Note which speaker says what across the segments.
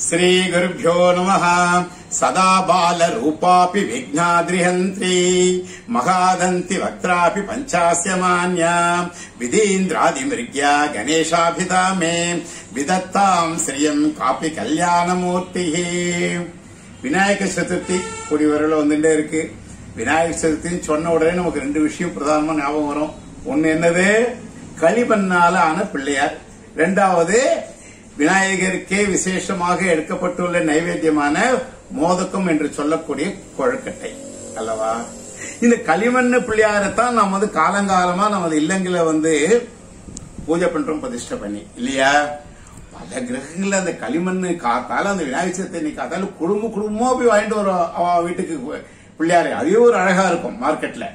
Speaker 1: श्रीगुरुभ्यो नमः सदा बालरूपापि विघ्नाद्रिहन्त्री महादन्ति वक्त्रापि पञ्चास्य मान्या विधीन्द्रादिमृग्या गणेशाभिधा मे विदत्ताम् श्रियम् कापि கல்யாணமூர்த்திः விநாயக சதுர்த்தி கூடி வரல வந்துட்டே இருக்கு விநாயக சதுர்த்தின்னு சொன்ன உடனே நமக்கு ரெண்டு விஷயம் பிரதானமா ஞாபகம் வரும் ஒன்னு என்னது களிமண்ணால ஆன பிள்ளையார் ரெண்டாவது விநாயகருக்கே விசேஷமாக எடுக்கப்பட்டுள்ள நைவேத்தியமான மோதக்கம் என்று சொல்லக்கூடிய கொழுக்கட்டை அல்லவா இந்த களிமண் பிள்ளையாரத்தான் நாம் வந்து காலங்காலமா நமது இல்லங்களை வந்து பூஜை பண்றோம் பிரதிஷ்டை பண்ணி இல்லையா பல கிரகங்கள்ல அந்த களிமண் காத்தால அந்த விநாயகர் சதுர்த்தி இன்னைக்கு காத்தால குடும்ப குடும்பமா போய் வாங்கிட்டு வரும் அவ வீட்டுக்கு பிள்ளையாரு அதே ஒரு அழகா இருக்கும் மார்க்கெட்ல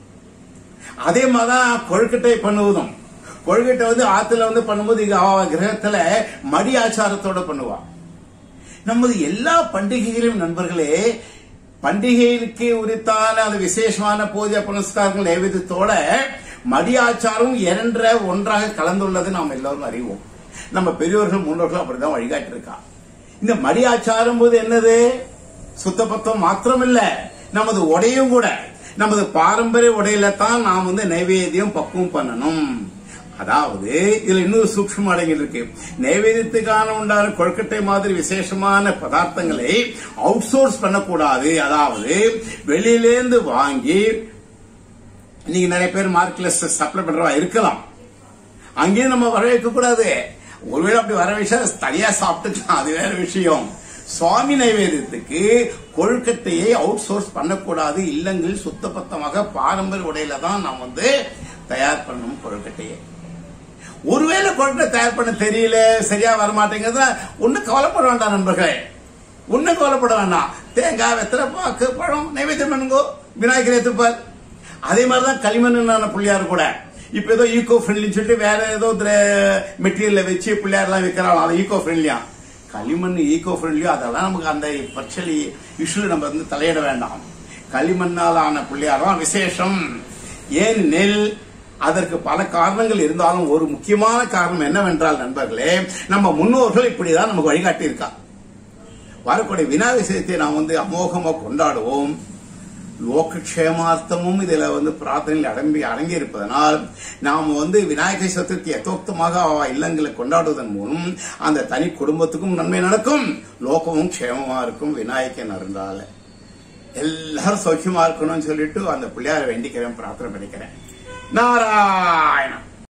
Speaker 1: அதே மாதிரிதான் கொழுக்கட்டை பண்ணுவதும் கொழுக்கட்டை வந்து ஆத்துல வந்து பண்ணும்போது இங்க அவ கிரகத்துல மடி ஆச்சாரத்தோட பண்ணுவா நமது எல்லா பண்டிகைகளையும் நண்பர்களே பண்டிகைக்கு உரித்தான அந்த விசேஷமான பூஜை புனஸ்காரங்கள் நைவேத்தியத்தோட மடி ஆச்சாரம் இரண்ட ஒன்றாக கலந்துள்ளது நாம் எல்லாரும் அறிவோம் நம்ம பெரியோர்கள் முன்னோர்கள் அப்படிதான் வழிகாட்டி இருக்கா இந்த மடி ஆச்சாரம் போது என்னது சுத்தபத்தம் மாத்திரம் இல்ல நமது உடையும் கூட நமது பாரம்பரிய உடையில தான் நாம் வந்து நைவேத்தியம் பக்குவம் பண்ணணும் அதாவது இதுல இன்னொரு சூக்ஷ்ம அடங்கி இருக்கு நைவேத்தியத்துக்கான உண்டான கொழுக்கட்டை மாதிரி விசேஷமான பதார்த்தங்களை அவுட் சோர்ஸ் பண்ணக்கூடாது அதாவது வெளியிலேந்து வாங்கி நீங்க நிறைய பேர் மார்க்கெட்ல சப்ளை பண்றவா இருக்கலாம் அங்கேயும் நம்ம வர வைக்க கூடாது ஒருவேளை அப்படி வர வச்சா தனியா சாப்பிட்டுக்கலாம் அது வேற விஷயம் சுவாமி நைவேத்தியத்துக்கு கொழுக்கட்டையை அவுட் சோர்ஸ் பண்ணக்கூடாது இல்லங்கள் சுத்தபத்தமாக பாரம்பரிய உடையில தான் நாம் வந்து தயார் பண்ணணும் கொழுக்கட்டையை ஒருவேளை கொழுக்கட்டை தயார் பண்ண தெரியல சரியா வரமாட்டேங்கிறது ஒன்னும் கவலைப்பட வேண்டாம் நண்பர்களே ஒன்னும் கவலைப்பட வேண்டாம் தேங்காய் வெத்தலை பாக்கு பழம் நைவேத்தியம் பண்ணுங்கோ விநாயகர் ஏத்துப்பார் அதே மாதிரிதான் களிமண்ணான பிள்ளையார் கூட இப்ப ஏதோ ஈகோ ஃப்ரெண்ட்லின்னு சொல்லிட்டு வேற ஏதோ மெட்டீரியல்ல வச்சு பிள்ளையார்லாம் விற்கிறாங்க அது ஈகோ ஃப்ரெண்ட்லியா களிமண் ஈகோ ஃப்ரெண்ட்லியோ அதெல்லாம் நமக்கு அந்த பர்ச்சலி இஷ்யூல நம்ம வந்து தலையிட வேண்டாம் களிமண்ணால் ஆன பிள்ளையார் தான் விசேஷம் ஏன் நெல் அதற்கு பல காரணங்கள் இருந்தாலும் ஒரு முக்கியமான காரணம் என்னவென்றால் நண்பர்களே நம்ம முன்னோர்கள் இப்படிதான் நமக்கு வழிகாட்டி இருக்கா வரக்கூடிய விநாயகர் சதுர்த்தியை நாம் வந்து அமோகமா கொண்டாடுவோம் லோகக்ஷேமார்த்தமும் இதுல வந்து பிரார்த்தனையில் அடங்கி அடங்கி இருப்பதனால் நாம் வந்து விநாயகர் சதுர்த்தி யதோக்தமாக இல்லங்களை கொண்டாடுவதன் மூலம் அந்த தனி குடும்பத்துக்கும் நன்மை நடக்கும் லோகமும் க்ஷேமமா இருக்கும் விநாயகன் அருந்தால எல்லாரும் சௌக்கியமா இருக்கணும்னு சொல்லிட்டு அந்த பிள்ளையார வேண்டிக்கிறேன் பிரார்த்தனை பண்ணிக்கிறேன் நாராயணன்